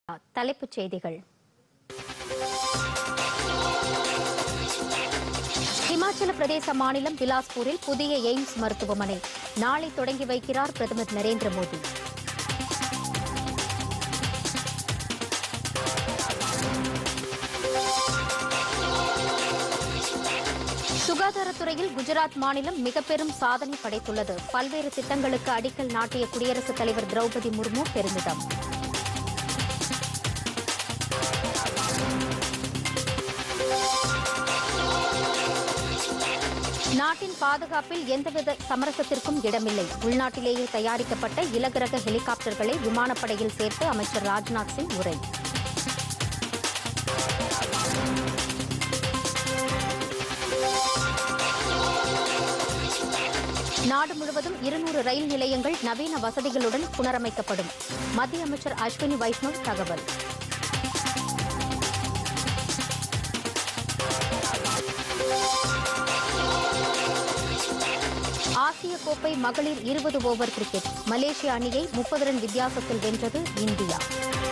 தலைப்புச் செய்திகள் இமாச்சல பிரதேச மாநிலம் பிலாஸ்பூரில் புதிய எய்ம்ஸ் மருத்துவமனை நாளை தொடங்கி வைக்கிறார் பிரதமர் நரேந்திர மோடி சுகாதாரத்துறையில் குஜராத் மாநிலம் மிக பெரும் சாதனை படைத்துள்ளது பல்வேறு திட்டங்களுக்கு அடிக்கல் நாட்டிய குடியரசுத் தலைவர் திரௌபதி முர்மு பெருமிதம் நாட்டின் பாதுகாப்பில் எந்தவித சமரசத்திற்கும் இடமில்லை உள்நாட்டிலேயே தயாரிக்கப்பட்ட இலகுரக ஹெலிகாப்டர்களை விமானப்படையில் சேர்த்து அமைச்சர் ராஜ்நாத் சிங் உரை நாடு முழுவதும் இருநூறு ரயில் நிலையங்கள் நவீன வசதிகளுடன் புனரமைக்கப்படும் மத்திய அமைச்சர் அஸ்வினி வைஷ்ணவ் தகவல் ஆசிய கோப்பை மகளிர் இருபது ஓவர் கிரிக்கெட் மலேசிய அணியை முப்பது ரன் வித்தியாசத்தில் வென்றது இந்தியா